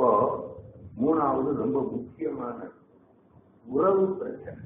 இப்போ மூணாவது ரொம்ப முக்கியமான உறவு பிரச்சனை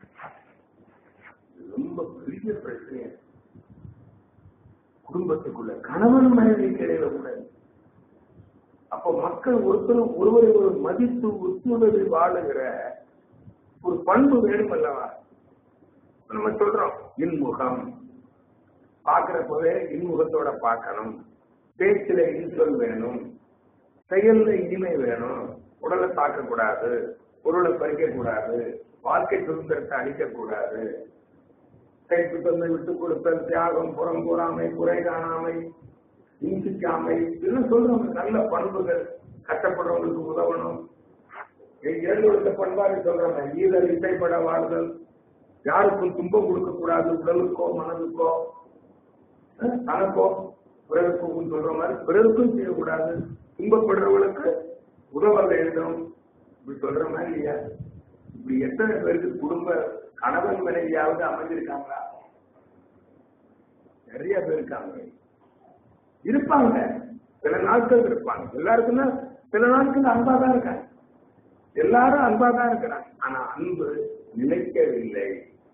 இது ரொம்ப பெரிய பிரச்சனை குடும்பத்துக்குள்ள கணவன் மனைவிக்கு இடையில கூட அப்போ மக்கள் ஒருத்தர் ஒருவரை ஒரு மதித்து ஒத்துழைவி வாழுகிற ஒரு பண்பு வேணும் அல்லவா நம்ம சொல்றோம் இன்முகம் பாக்குறப்பவே இன்முகத்தோட பார்க்கணும் பேச்சில இன்சொல் வேணும் செயல்ல இனிமை வேணும் உடலை தாக்க கூடாது பொருளை பறிக்க கூடாது வாழ்க்கை சுதந்திரத்தை அழிக்க கூடாது கைக்கு தந்தை விட்டு கொடுத்தல் தியாகம் புறம் கூறாமை குறை காணாமை இன்சிக்காமை இதெல்லாம் சொல்றோம் நல்ல பண்புகள் கஷ்டப்படுறவங்களுக்கு உதவணும் இரண்டு வித பண்பாடு சொல்றாங்க ஈதல் இசைப்பட வாழ்தல் யாருக்கும் துன்பம் கொடுக்க கூடாது உடலுக்கோ மனதுக்கோ அஹ், தனக்கோ பிறருக்கும் சொல்ற மாதிரி பிறருக்கும் செய்யக்கூடாது துன்பப்படுறவங்களுக்கு உதவ வேண்டும் இப்படி சொல்ற மாதிரி இல்லையா இப்படி எத்தனை பேருக்கு குடும்ப கணவன் மனைவியாவது அமைஞ்சிருக்காங்களா நிறைய பேர் இருக்காங்க இருப்பாங்க சில நாட்கள் இருப்பாங்க எல்லாருக்கும் தான் சில நாட்கள் அன்பா தான் இருக்காங்க எல்லாரும் அன்பா தான் இருக்கிறாங்க ஆனா அன்பு நிலைக்கவில்லை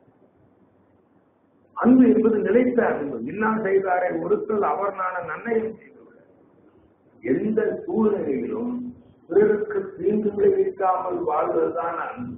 அன்பு என்பது நிலைத்த அன்பு இன்னா செய்தாரை ஒருத்தல் அவர் நான நன்மையும் செய்துள்ளார் எந்த சூழ்நிலையிலும் பிறருக்கு தீங்கு விளைவிக்காமல் வாழ்வதுதான் அன்பு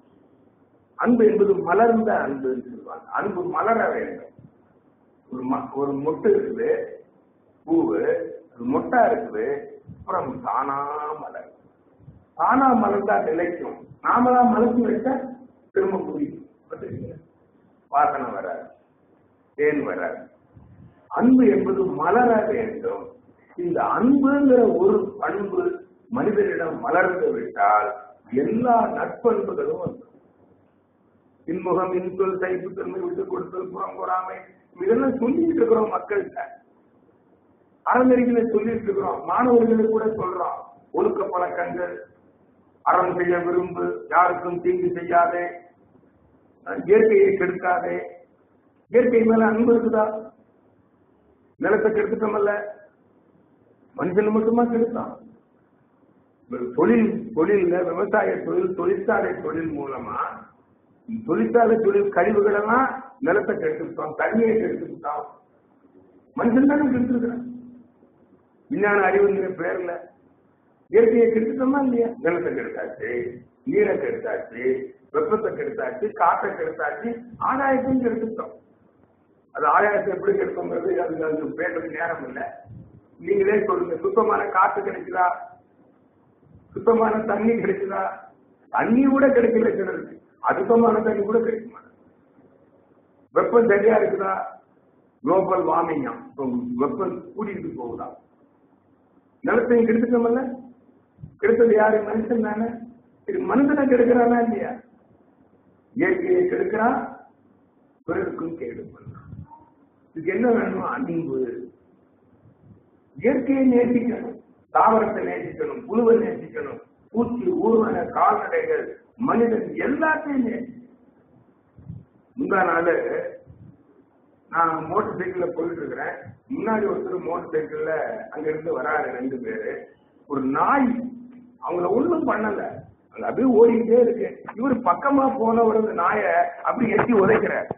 அன்பு என்பது மலர்ந்த அன்பு சொல்லுவாங்க அன்பு மலர வேண்டும் ஒரு ம- ஒரு மொட்டு இருக்குது பூவு அது மொட்டா இருக்குது அப்புறம் தானா மலர் தானா மலர்ந்தா நிலைக்கும் நாம தான் மலர்ச்சி வச்சா திரும்ப புரியும் பார்த்திருக்கீங்களா? வாசனை வராது தேன் வராது அன்பு என்பது மலர வேண்டும் இந்த அன்புங்கிற ஒரு பண்பு மனிதனிடம் மலர்ந்து விட்டால் எல்லா நட்பண்புகளும் வந்துடும் இன்முகம் இன்சொல் சைப்பு தன்மை விட்டு கொடுத்தல் புறம் கூறாமை இதெல்லாம் சொல்லிட்டு இருக்கிறோம் மக்கள்கிட்ட அறநெறிகளை சொல்லிட்டு இருக்கிறோம் மாணவர்களுக்கு கூட சொல்றோம் ஒழுக்க பழக்கங்கள் அறம் செய்ய விரும்பு யாருக்கும் தீங்கு செய்யாதே அஹ் இயற்கையை கெடுக்காதே இயற்கை மேல அன்பு இருக்குதா நிலத்தை கெடுத்துட்டோமல்ல மனுஷன் மட்டுமா கெடுத்தான் தொழில் தொழில்ல விவசாய தொழில் தொழிற்சாலை தொழில் மூலமா தொழிற்சாலை தொழில் கழிவுகள் எல்லாம் நிலத்தை கெடுத்துட்டோம் தண்ணியை கெடுத்துட்டோம் மனுஷன் தானே கெடுத்துருக்கிறான் விஞ்ஞான அறிவுங்கிற பேர்ல இயற்கையை கெடுத்துட்டோமா இல்லையா நிலத்தை கெடுத்தாச்சு நீரை கெடுத்தாச்சு வெப்பத்தை கெடுத்தாச்சு காற்றை கெடுத்தாச்சு ஆதாயத்தையும் கெடுத்துட்டோம் அது ஆதாயத்தை எப்படி கெடுக்குங்கிறது அது அது பேசுறதுக்கு நேரம் இல்லை நீங்களே சொல்லுங்க சுத்தமான காற்று கிடைக்குதா சுத்தமான தண்ணி கிடைக்குதா தண்ணி கூட கிடைக்கல சிலருக்கு அசுத்தமான தண்ணி கூட கிடைக்க மாட்டேங்குது வெப்பம் சரியா இருக்குதா குளோபல் வார்மிங்கா வெப்பம் கூடிட்டு போகுதா நிலத்தையும் கெடுத்துட்டோம்ல கெடுத்தது யாரு மனுஷன் தானே இது மனுஷனை கெடுக்கிறானா இல்லையா இயற்கையை கெடுக்கிறான் பிறருக்கும் கேடு பண்றான் இதுக்கு என்ன வேணும் அன்பு இயற்கையை நேசிக்கணும் தாவரத்தை நேசிக்கணும் புழுவை நேசிக்கணும் பூச்சி ஊர்வன கால்நடைகள் மனிதன் எல்லாத்தையும் நேசிக்கணும் முந்தா நாள் நான் மோட்டார் சைக்கிள்ல போயிட்டு இருக்கிறேன் முன்னாடி ஒருத்தர் மோட்டார் சைக்கிள்ல அங்க இருந்து வராரு ரெண்டு பேரு ஒரு நாய் அவங்கள ஒண்ணும் பண்ணல அங்க அப்படியே ஓடிக்கிட்டே இருக்கு இவர் பக்கமா போனவர் அந்த நாயை அப்படி எட்டி உதைக்கிறார்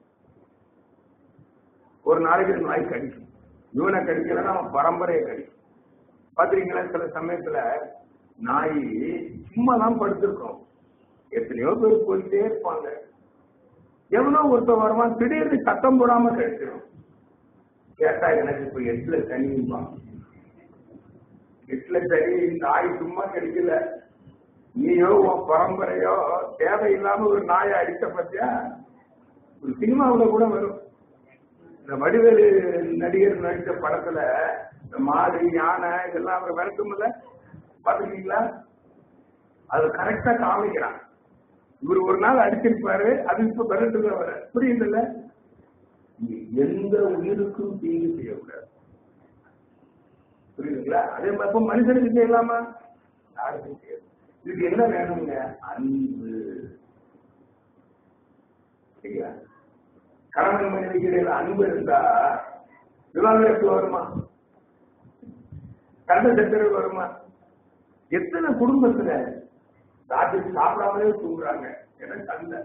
ஒரு நாளைக்கு இந்த நாய் கடிக்கும் இவனை கடிக்கலன்னா அவன் பரம்பரையை கடிக்கும் பாத்திருக்கீங்களா சில சமயத்துல நாய் சும்மா தான் படுத்திருக்கோம் எத்தனையோ பேர் போயிட்டே இருப்பாங்க எவனோ ஒருத்தன் வருவான் திடீர்னு சத்தம் போடாம கடிச்சிடும் கேட்டா எனக்கு இப்ப எட்டுல தனியுமா எட்டுல தனி நாய் சும்மா கிடைக்கல நீயோ உன் பரம்பரையோ தேவையில்லாம ஒரு நாயை அடித்த பத்தியா ஒரு சினிமாவுல கூட வரும் இந்த வடிவேலு நடிகர் நடித்த படத்துல இந்த மாடு யானை இதெல்லாம் அவர் விளக்கும்ல பாத்துருக்கீங்களா அது கரெக்டா காமிக்கிறான் இவர் ஒரு நாள் அடிச்சிருப்பாரு அது இப்ப விரட்டு வர புரியுதுல்ல எந்த உயிருக்கும் தீங்கு செய்யக்கூடாது புரியுதுங்களா அதே மாதிரி இப்ப மனுஷனுக்கு செய்யலாமா யாருக்கும் செய்யாது இதுக்கு என்ன வேணுங்க அன்பு சரிங்களா கணவன் மனைவிக்கு இடையில அன்பு இருந்தா விவாகரத்து வருமா சண்டை சச்சரவு வருமா எத்தனை குடும்பத்துல ராத்திரி சாப்பிடாமலே தூங்குறாங்க என சண்டை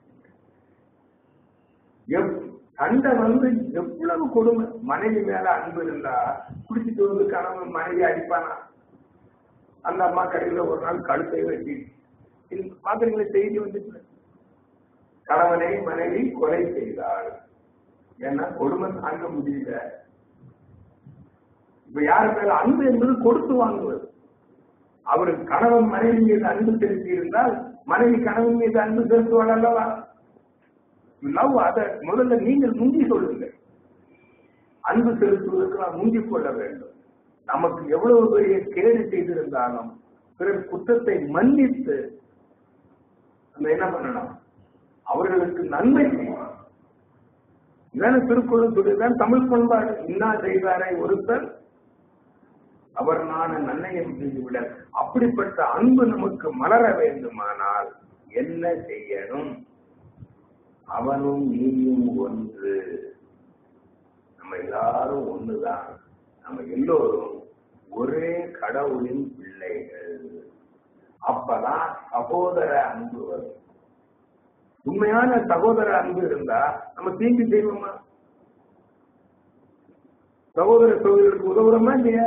எவ்- சண்டை வந்து எவ்வளவு கொடுமை மனைவி மேல அன்பு இருந்தா குடிச்சிட்டு வந்து கணவன் மனைவி அடிப்பானா அந்த அம்மா கடையில ஒரு நாள் கழுத்தை வெட்டி இது பாக்குறீங்களா செய்தி வந்துச்சு கணவனை மனைவி கொலை செய்தாள் ஏன்னா கொடுமை தாங்க முடியல இப்ப யாரு மேல அன்பு என்பது கொடுத்து வாங்குவது அவருக்கு கணவன் மனைவி மீது அன்பு செலுத்தி இருந்தால் மனைவி கணவன் மீது அன்பு செலுத்துவாள் அல்லவா லவ் அத முதல்ல நீங்கள் முந்தி சொல்லுங்க அன்பு செலுத்துவதற்கு நாம் முந்திக் கொள்ள வேண்டும் நமக்கு எவ்வளவு பெரிய கேடு செய்திருந்தாலும் பிறர் குற்றத்தை மன்னித்து நம்ம என்ன பண்ணணும் அவர்களுக்கு நன்மை செய்யணும் இதான திருக்குறள் சொல்லிதான் தமிழ் பண்பாடு இன்னா செய்தாரை ஒருத்தர் அவர் நான் நன்னயம் செய்துவிட அப்படிப்பட்ட அன்பு நமக்கு மலர வேண்டுமானால் என்ன செய்யணும் அவனும் நீயும் ஒன்று நம்ம எல்லாரும் ஒண்ணுதான் நம்ம எல்லோரும் ஒரே கடவுளின் பிள்ளைகள் அப்பதான் சகோதர அன்பு வரும் உண்மையான சகோதர அன்பு இருந்தா நம்ம தீங்கு செய்வோமா சகோதர சகோதரருக்கு உதவுறோமா இல்லையா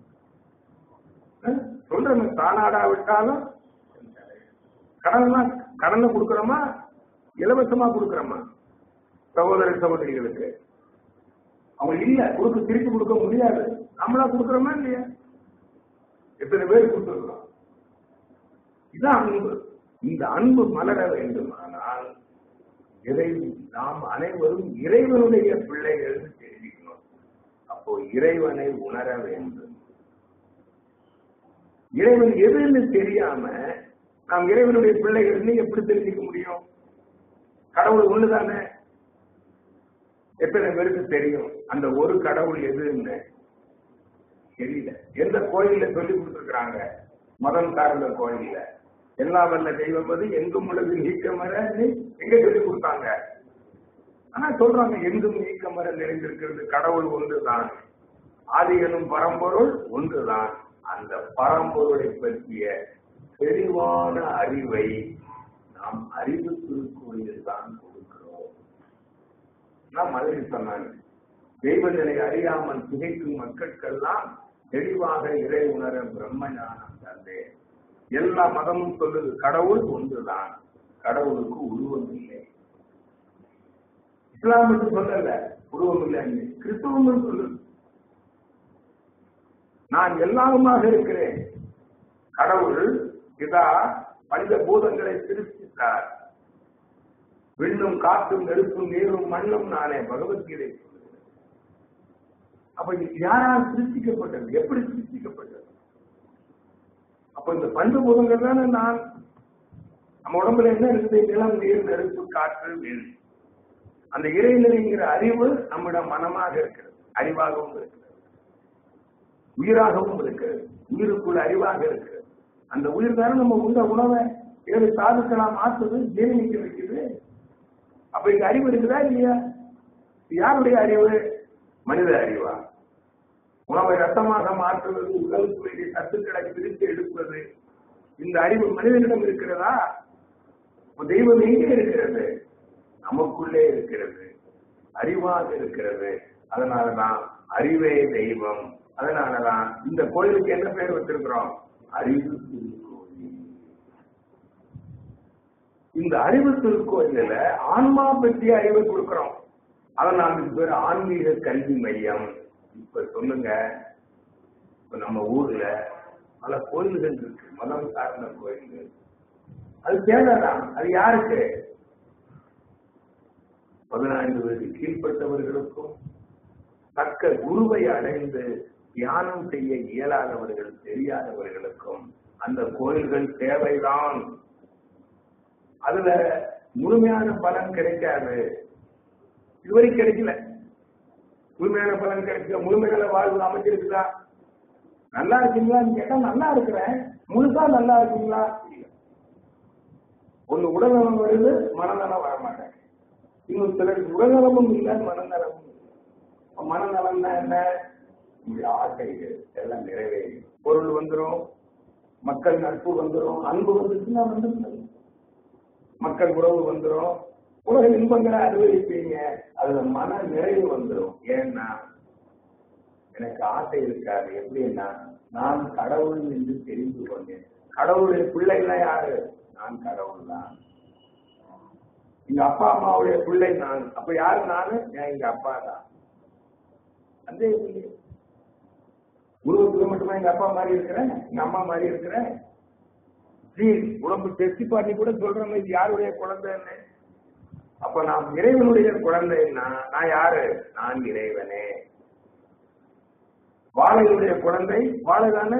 அஹ்? சொல்றேன் தானாடா விட்டாலும் கடன்லாம் கடனை கொடுக்கறோமா இலவசமா கொடுக்கறோமா சகோதர சகோதரிகளுக்கு அவங்க இல்ல கொடுக்க திருப்பி கொடுக்க முடியாது நம்மளா கொடுக்கறோமா இல்லையா எத்தனை பேர் கொடுத்துருக்கோம் இதான் அன்பு இந்த அன்பு மலர வேண்டுமானால் இறை நாம் அனைவரும் இறைவனுடைய பிள்ளைகள் தெரிவிக்கணும் அப்போ இறைவனை உணர வேண்டும் இறைவன் எதுன்னு தெரியாம நாம் இறைவனுடைய பிள்ளைகள்னு எப்படி தெரிஞ்சுக்க முடியும் கடவுள் ஒண்ணுதானே எத்தனை பேருக்கு தெரியும் அந்த ஒரு கடவுள் எதுன்னு தெரியல எந்த கோயில்ல சொல்லி கொடுத்துருக்காங்க மதம் சார்ந்த கோயில்ல எல்லா வல்ல தெய்வம் அது எங்கும் உள்ளது நீக்கமர எங்க சொல்லி கொடுத்தாங்க ஆனா சொல்றாங்க எங்கும் நீக்கமர நிறைந்திருக்கிறது கடவுள் ஒன்றுதான் ஆதியனும் பரம்பொருள் ஒன்றுதான் அந்த பரம்பொருளை பற்றிய தெளிவான அறிவை நாம் அறிவு திருக்கோயிலில் தான் கொடுக்கிறோம் நான் மதுரை சொன்னாங்க தெய்வ நிலை அறியாமல் திகைக்கும் மக்களுக்கெல்லாம் தெளிவாக இறை உணர பிரம்ம ஞானம் தந்தேன் எல்லா மதமும் சொல்லுது கடவுள் ஒன்றுதான் கடவுளுக்கு உருவம் இல்லை இஸ்லாம் என்று சொல்லல உருவம் இல்லை கிறிஸ்தவம் சொல்லுது நான் எல்லாருமாக இருக்கிறேன் கடவுள் இதா மனித பூதங்களை சிருஷ்டித்தார் விண்ணும் காற்றும் நெருப்பும் நீரும் மண்ணும் நானே பகவத்கீதை சொல்லுகிறேன் அப்ப இது யாரால் சிருஷ்டிக்கப்பட்டது எப்படி சிருஷ்டிக்கப்பட்டது அப்ப இந்த பஞ்சபூதங்கள் தானே நான் நம்ம உடம்புல என்ன இருக்குது நிலம் நீர் நெருப்பு காற்று வீண் அந்த இறைநிலைங்கிற அறிவு நம்மிடம் மனமாக இருக்கிறது அறிவாகவும் இருக்கிறது உயிராகவும் இருக்கிறது உயிருக்குள்ள அறிவாக இருக்கிறது அந்த உயிர் தானே நம்ம உண்ட உணவை ஏழு சாதுக்களா மாற்றுது ஜீரணிக்க வைக்குது அப்ப இங்க அறிவு இருக்குதா இல்லையா இது யாருடைய அறிவு மனித அறிவா உணவை ரத்தமாக மாற்றுவது உடலுக்கு வேண்டிய சத்துக்களை பிரித்து எடுப்பது இந்த அறிவு மனிதனிடம் இருக்கிறதா அப்ப தெய்வம் எங்கே இருக்கிறது நமக்குள்ளே இருக்கிறது அறிவாக இருக்கிறது அதனாலதான் அறிவே தெய்வம் அதனாலதான் இந்த கோயிலுக்கு என்ன பேர் வச்சிருக்கிறோம் அறிவு திருக்கோயில் இந்த அறிவு திருக்கோயில ஆன்மா பற்றிய அறிவை கொடுக்கிறோம் அதனால இதுக்கு பேர் ஆன்மீக கல்வி மையம் இப்ப சொல்லுங்க இப்ப நம்ம ஊர்ல பல கோயில்கள் இருக்கு மதம் சார்ந்த கோயில்கள் அது தேவைதான் அது யாருக்கு பதினான்கு வயது கீழ்ப்பட்டவர்களுக்கும் தக்க குருவை அடைந்து தியானம் செய்ய இயலாதவர்கள் தெரியாதவர்களுக்கும் அந்த கோயில்கள் தேவைதான் அதுல முழுமையான பலன் கிடைக்காது இதுவரை கிடைக்கல முழுமையான பலன் கிடைக்கல முழுமையான வாழ்வு அமைஞ்சிருக்குதா நல்லா இருக்கீங்களான்னு கேட்டா நல்லா இருக்கிறேன் முழுசா நல்லா இருக்கீங்களா இல்ல ஒண்ணு உடல்நலம் வருது மனநலம் வர மாட்டேன் இன்னும் சிலருக்கு உடல்நலமும் இல்லை மனநலமும் இல்லை அப்ப மனநலம்னா என்ன உங்களுடைய ஆசைகள் எல்லாம் நிறைவேறும் பொருள் வந்துரும் மக்கள் நட்பு வந்துடும் அன்பு வந்துச்சுன்னா வந்துடும் மக்கள் உறவு வந்துடும் உலக இன்பங்களை அனுபவிப்பீங்க அதுல மன நிறைவு வந்துடும் ஏன்னா எனக்கு ஆசை இருக்காது எப்படின்னா நான் கடவுள் என்று தெரிந்து கொண்டேன் கடவுளுடைய பிள்ளைன்னா யாரு நான் கடவுள் தான் எங்க அப்பா அம்மாவுடைய பிள்ளை நான் அப்ப யாரு நானு நான் எங்க அப்பா தான் அந்த உருவத்துல மட்டுமா எங்க அப்பா மாதிரி இருக்கிறேன் எங்க அம்மா மாதிரி இருக்கிறேன் ஜீ உடம்பு டெஸ்ட் பண்ணி கூட சொல்றேன் இது யாருடைய குழந்தைன்னு அப்ப நான் இறைவனுடைய குழந்தைன்னா நான் யாரு நான் இறைவனே வாழையுடைய குழந்தை வாழை தானே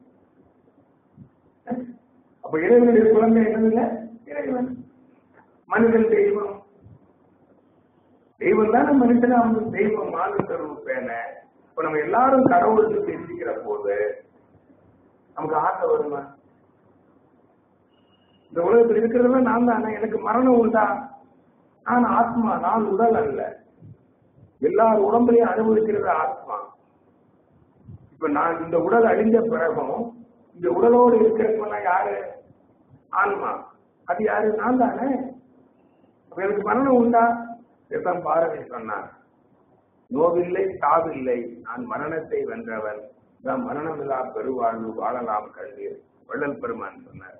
அப்ப இறைவனுடைய குழந்தை என்னதுங்க இறைவன் மனிதன் தெய்வம் தெய்வம் தானே மனுஷன் அவனுக்கு தெய்வம் மாநில ரூபேன இப்ப நம்ம எல்லாரும் கடவுளுக்கு தெரிஞ்சுக்கிற போது நமக்கு ஆசை வருமா இந்த உலகத்தில் இருக்கிறதெல்லாம் நான் தானே எனக்கு மரணம் உண்டா நான் ஆத்மா நான் உடல் அல்ல எல்லார் உடம்பையும் அனுபவிக்கிறது ஆத்மா இப்ப நான் இந்த உடல் அழிஞ்ச பிறகும் இந்த உடலோடு இருக்கிறவங்க யாரு ஆன்மா அது யாரு நான் தானே அப்ப எனக்கு மரணம் உண்டா இதான் பாரதி சொன்னார் நோவில்லை சாவில்லை நான் மரணத்தை வென்றவன் தான் மரணமில்லா பெருவாழ்வு வாழலாம் கண்டீர் வள்ளல் பெருமான் சொன்னார்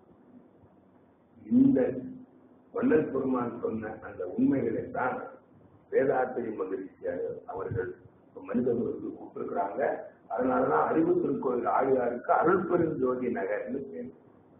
இந்த வள்ளல் பெருமான் சொன்ன அந்த உண்மைகளை தான் வேதாத்திரி மகிழ்ச்சியாக அவர்கள் மனிதர்களுக்கு கூப்பிட்டுருக்கிறாங்க அதனாலதான் அறிவு திருக்கோயில் ஆழியாருக்கு அருள் பெருஞ்சோதி நகர்னு பேர்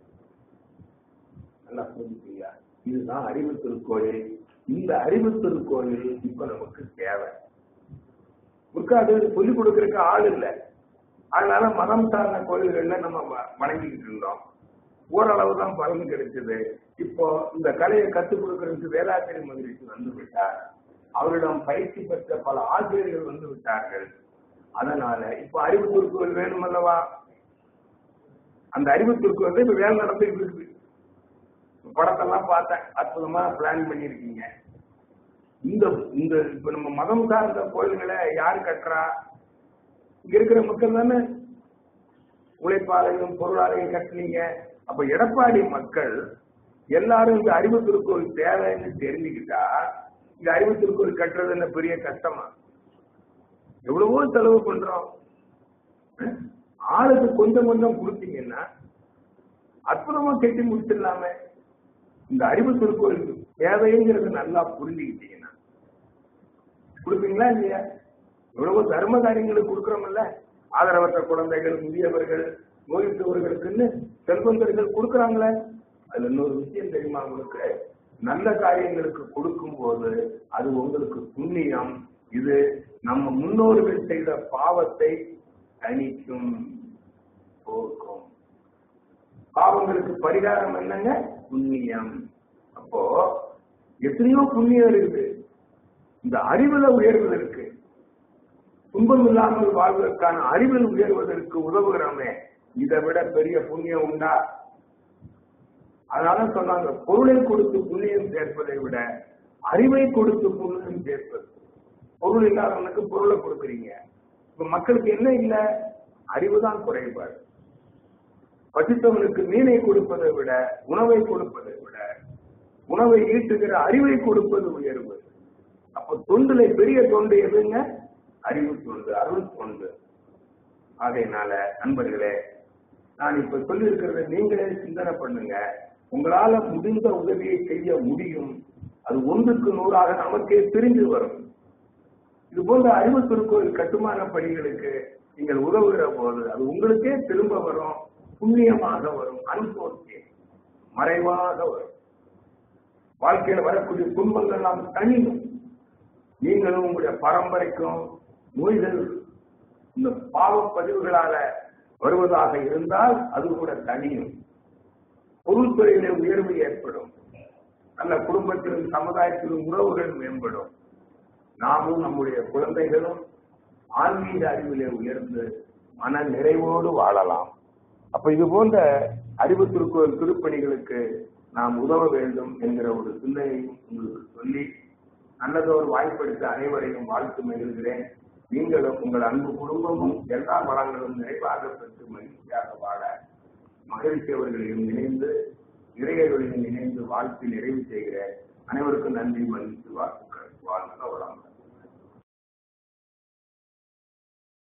நல்லா புரிஞ்சுக்கீங்க இதுதான் அறிவு திருக்கோயில் இந்த அறிவு திருக்கோயில் இப்ப நமக்கு தேவை முற்காது சொல்லிக் கொடுக்கறதுக்கு ஆள் இல்லை அதனால மதம் சார்ந்த கோயில்கள்ல நம்ம வ- வணங்கிக்கிட்டு இருந்தோம் ஓரளவு தான் பலன் கிடைச்சது இப்போ இந்த கலையை கத்துக் கொடுக்கறதுக்கு வேதாத்திரி மகிழ்ச்சி வந்து விட்டார் அவரிடம் பயிற்சி பெற்ற பல ஆசிரியர்கள் வந்து விட்டார்கள் அதனால இப்ப அறிவு திருக்கோயில் வேணும் அல்லவா அந்த அறிவு திருக்கோயில் இப்ப வேலை நடந்துட்டு இருக்கு படத்தெல்லாம் பார்த்தேன் அற்புதமா பிளான் பண்ணிருக்கீங்க இந்த இந்த இப்ப நம்ம மதம் சார்ந்த கோயில்களை யார் கட்டுறா இங்க இருக்கிற மக்கள் தானே உழைப்பாளையும் பொருளாளையும் கட்டுனீங்க அப்ப எடப்பாடி மக்கள் எல்லாரும் இந்த அறிவு திருக்கோயில் தேவைன்னு தெரிஞ்சுக்கிட்டா இந்த அறிவு திருக்கோயில் கட்டுறது என்ன பெரிய கஷ்டமா எவ்வளவோ செலவு பண்றோம் அஹ்? ஆளுக்கு கொஞ்சம் கொஞ்சம் கொடுத்தீங்கன்னா அற்புதமா கட்டி முடிச்சிடலாமே இந்த அறிவு திருக்கோயிலுக்கு தேவைங்கிறது நல்லா புரிஞ்சுக்கிட்டீங்கன்னா கொடுப்பீங்களா இல்லையா எவ்வளவோ தர்ம காரியங்களுக்கு கொடுக்குறோம்ல ஆதரவற்ற குழந்தைகள் முதியவர்கள் நோயுற்றவர்களுக்குன்னு செல்வந்தர்கள் கொடுக்குறாங்களே அதுல இன்னொரு விஷயம் தெரியுமா உங்களுக்கு நல்ல காரியங்களுக்கு கொடுக்கும் போது அது உங்களுக்கு புண்ணியம் இது நம்ம முன்னோர்கள் செய்த பாவத்தை தணிக்கும் போக்கும் பாவங்களுக்கு பரிகாரம் என்னங்க புண்ணியம் அப்போ எத்தனையோ புண்ணியம் இருக்குது இந்த அறிவுல உயர்வதற்கு துன்பம் இல்லாமல் வாழ்வதற்கான அறிவில் உயர்வதற்கு உதவுகிறோமே இதை விட பெரிய புண்ணியம் உண்டா அதனால சொன்னாங்க பொருளை கொடுத்து புண்ணியம் சேர்ப்பதை விட அறிவை கொடுத்து புண்ணியம் சேர்ப்பது பொருள் இல்லாதவனுக்கு பொருளை கொடுக்குறீங்க இப்ப மக்களுக்கு என்ன இல்ல அறிவுதான் குறைபாடு பசித்தவனுக்கு மீனை கொடுப்பதை விட உணவை கொடுப்பதை விட உணவை ஈட்டுகிற அறிவை கொடுப்பது உயர்வு அப்ப தொண்டுல பெரிய தொண்டு எதுங்க அறிவு தொண்டு அருள் தொண்டு ஆகையினால நண்பர்களே நான் இப்ப சொல்லி இருக்கிறத நீங்களே சிந்தனை பண்ணுங்க உங்களால முடிந்த உதவியை செய்ய முடியும் அது ஒன்றுக்கு நூறாக நமக்கே தெரிஞ்சு வரும் இது போன்ற அறிவு திருக்கோயில் கட்டுமான பணிகளுக்கு நீங்கள் உதவுகிற போது அது உங்களுக்கே திரும்ப வரும் புண்ணியமாக வரும் அனுபவத்தே மறைவாக வரும் வாழ்க்கையில வரக்கூடிய துன்பங்கள் எல்லாம் தனியும் நீங்களும் உங்களுடைய பரம்பரைக்கும் நோய்கள் இந்த பாவப் பதிவுகளால வருவதாக இருந்தால் அது கூட தனியும் பொருள்துறையிலே உயர்வு ஏற்படும் நல்ல குடும்பத்திலும் சமுதாயத்திலும் உறவுகள் மேம்படும் நாமும் நம்முடைய குழந்தைகளும் ஆன்மீக அறிவிலே உயர்ந்து மன நிறைவோடு வாழலாம் அப்ப இது போன்ற அறிவு திருக்கோயில் திருப்பணிகளுக்கு நாம் உதவ வேண்டும் என்கிற ஒரு சிந்தனையும் உங்களுக்கு சொல்லி நல்லதொரு வாய்ப்பெடுத்த அனைவரையும் வாழ்த்து மகிழ்கிறேன் நீங்களும் உங்கள் அன்பு குடும்பமும் எல்லா வளங்களும் நிறைவாக பெற்று மகிழ்ச்சியாக வாழ மகிழ்ச்சி அவர்களையும் இணைந்து இறையர்களையும் இணைந்து வாழ்த்து நிறைவு செய்கிற அனைவருக்கும் நன்றி மகிழ்ச்சி வாழ்த்துக்கள் வாழ்க வளம்